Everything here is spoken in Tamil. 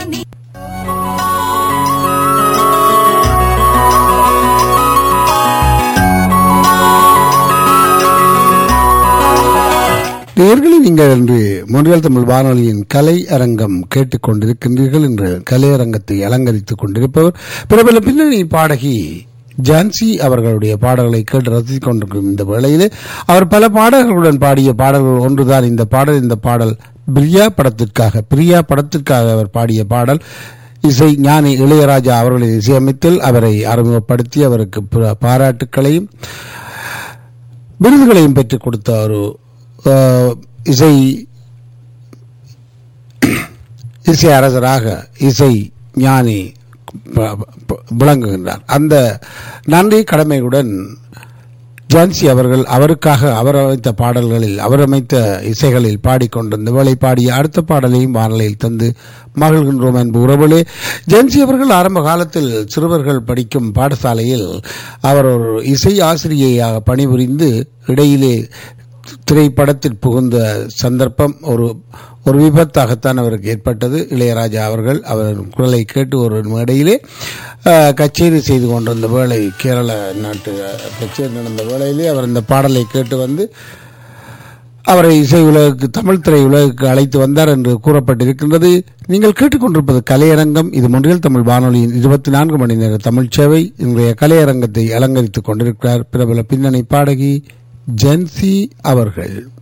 நீ நேர்களை நீங்கள் இன்று மொழியால் தமிழ் வானொலியின் கலை அரங்கம் கேட்டுக்கொண்டிருக்கின்றீர்கள் என்று கலை அரங்கத்தை அலங்கரித்துக் கொண்டிருப்பவர் பிரபல பின்னணி பாடகி ஜான்சி அவர்களுடைய பாடல்களை கேட்டு ரசித்துக் கொண்டிருக்கும் இந்த வேளையிலே அவர் பல பாடல்களுடன் பாடிய பாடல்கள் ஒன்றுதான் இந்த பாடல் இந்த பாடல் பிரியா படத்திற்காக பிரியா படத்திற்காக அவர் பாடிய பாடல் இசை ஞானி இளையராஜா அவர்களின் இசையமைத்தில் அவரை அறிமுகப்படுத்தி அவருக்கு பா- பாராட்டுக்களையும் விருதுகளையும் பெற்றுக் கொடுத்த ஒரு அஹ், இசை இசை அரசராக இசை ஞானி ப- ப- விளங்குகின்றார் அந்த நன்றி கடமையுடன் ஜான்சி அவர்கள் அவருக்காக அவர் அமைத்த பாடல்களில் அவர் அமைத்த இசைகளில் பாடிக்கொண்டிருந்த வேளை பாடிய அடுத்த பாடலையும் வானலையில் தந்து மகிழ்கின்றோம் என்பது உறவுகளே ஜான்சி அவர்கள் ஆரம்ப காலத்தில் சிறுவர்கள் படிக்கும் பாடசாலையில் அவர் ஒரு இசை ஆசிரியையாக பணிபுரிந்து இடையிலே திரைப்படத்தில் புகுந்த சந்தர்ப்பம் ஒரு ஒரு விபத்தாகத்தான் அவருக்கு ஏற்பட்டது இளையராஜா அவர்கள் அவர் குரலை கேட்டு ஒரு மேடையிலே அஹ், கச்சேரி செய்து கொண்டிருந்த வேளை கேரள நாட்டு அஹ், கச்சேரி நடந்த வேளையிலே அவர் இந்த பாடலை கேட்டு வந்து அவரை இசை உலகுக்கு தமிழ் திரை உலகுக்கு அழைத்து வந்தார் என்று கூறப்பட்டிருக்கின்றது நீங்கள் கேட்டுக்கொண்டிருப்பது கலையரங்கம் இது மொழியில் தமிழ் வானொலியின் இருபத்தி நான்கு மணி நேர தமிழ் சேவை இன்றைய கலையரங்கத்தை அலங்கரித்துக் கொண்டிருக்கிறார் பிரபல பின்னணி பாடகி ஜென்சி அவர்கள்